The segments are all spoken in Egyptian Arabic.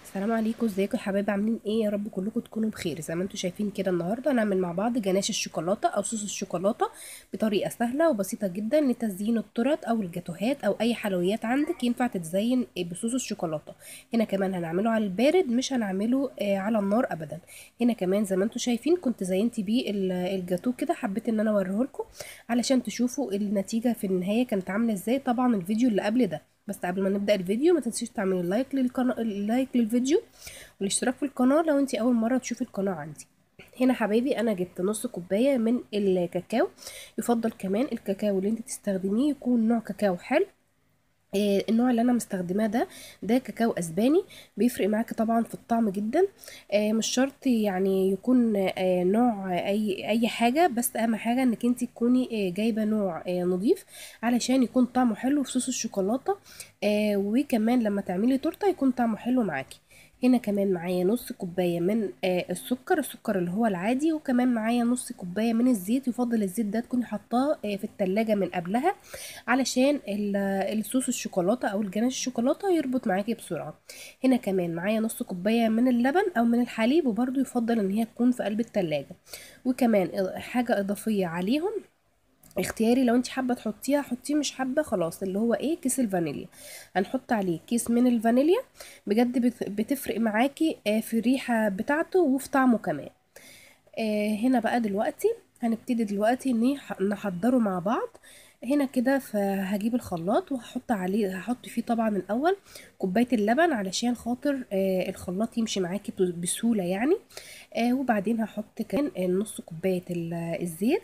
السلام عليكم ازيكم يا حبايبي عاملين ايه يا رب كلكم تكونوا بخير زي ما انتم شايفين كده النهارده هنعمل مع بعض جناش الشوكولاته او صوص الشوكولاته بطريقه سهله وبسيطه جدا لتزيين التورت او الجاتوهات او اي حلويات عندك ينفع تتزين بصوص الشوكولاته هنا كمان هنعمله على البارد مش هنعمله آه، على النار ابدا هنا كمان زي ما انتم شايفين كنت زينت بيه ال- الجاتوه كده حبيت ان انا اوريه لكم علشان تشوفوا النتيجه في النهايه كانت عامله ازاي طبعا الفيديو اللي قبل ده بس قبل ما نبدا الفيديو ما تنسيش تعملي لايك للقناه لايك للفيديو والاشتراك في القناه لو انت اول مره تشوفي القناه عندي هنا حبايبي انا جبت نص كوبايه من الكاكاو يفضل كمان الكاكاو اللي انت تستخدميه يكون نوع كاكاو حلو آه، النوع اللي انا مستخدماه ده ده كاكاو اسباني بيفرق معاكي طبعا في الطعم جدا آه، مش شرط يعني يكون آه، نوع اي اي حاجه بس اهم حاجه انك انت تكوني آه، جايبه نوع آه، نظيف علشان يكون طعمه حلو في صوص الشوكولاته آه، وكمان لما تعملي تورته يكون طعمه حلو معاكي هنا كمان معايا نص كوباية من آه، السكر السكر اللي هو العادي وكمان معايا نص كوباية من الزيت يفضل الزيت ده تكوني حطاه آه، في التلاجة من قبلها علشان ال- الصوص الشوكولاتة او الجناش الشوكولاتة يربط معاكي بسرعة هنا كمان معايا نص كوباية من اللبن او من الحليب وبرده يفضل ان هي تكون في قلب التلاجة وكمان إض- حاجة اضافية عليهم اختياري لو انت حابه تحطيها حطيه مش حابه خلاص اللي هو ايه كيس الفانيليا هنحط عليه كيس من الفانيليا بجد بت- بتفرق معاكي آه، في الريحه بتاعته وفي طعمه كمان آه، هنا بقى دلوقتي هنبتدي دلوقتي ان ح- نحضره مع بعض هنا كده فهجيب الخلاط وهحط عليه هحط فيه طبعا الاول كوبايه اللبن علشان خاطر آه، الخلاط يمشي معاكي بس- بسهوله يعني آه، وبعدين هحط كمان آه، نص كوبايه ال- الزيت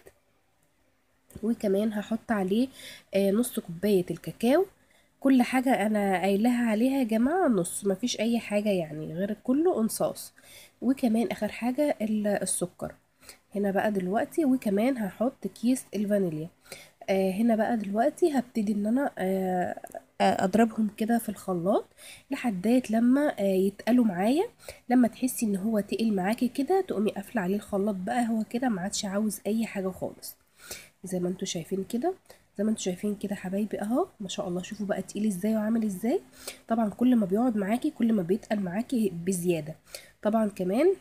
وكمان هحط عليه آه، نص كوباية الكاكاو كل حاجة أنا قايلها عليها يا جماعة نص مفيش أي حاجة يعني غير كله قنصاص وكمان آخر حاجة ال- السكر هنا بقى دلوقتي وكمان هحط كيس الفانيليا آه هنا بقى دلوقتي هبتدي ان انا آه آه، اضربهم كده في الخلاط لحدات لما آه يتقلوا معايا لما تحسي ان هو تقل معاكي كده تقومي قافله عليه الخلاط بقى هو كده ما عادش عاوز اي حاجه خالص زي ما انتوا شايفين كده زي ما انتوا شايفين كده حبايبي اهو ما شاء الله شوفوا بقى تقيل ازاي وعامل ازاي طبعا كل ما بيقعد معاكي كل ما بيتقل معاكي بزياده طبعا كمان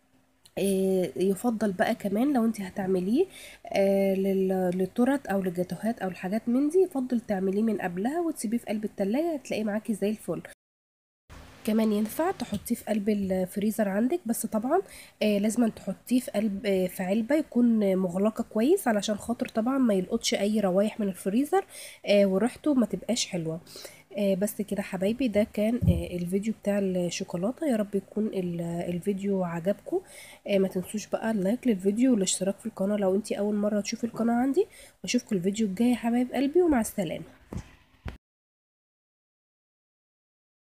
آه، يفضل بقى كمان لو انت هتعمليه آه، لل- للتورت او للجاتوهات او الحاجات من دي يفضل تعمليه من قبلها وتسيبيه في قلب التلاجة هتلاقيه معاكي زي الفل كمان ينفع تحطيه في قلب الفريزر عندك بس طبعا آه لازم تحطيه في قلب آه في علبة يكون مغلقة كويس علشان خاطر طبعا ما يلقطش اي روايح من الفريزر آه وريحته ما تبقاش حلوة آه بس كده حبايبي ده كان آه الفيديو بتاع الشوكولاتة يا رب يكون ال- الفيديو عجبكم آه ما تنسوش بقى اللايك للفيديو والاشتراك في القناة لو انتي اول مرة تشوفي القناة عندي واشوفكم الفيديو الجاي يا حبايب قلبي ومع السلامة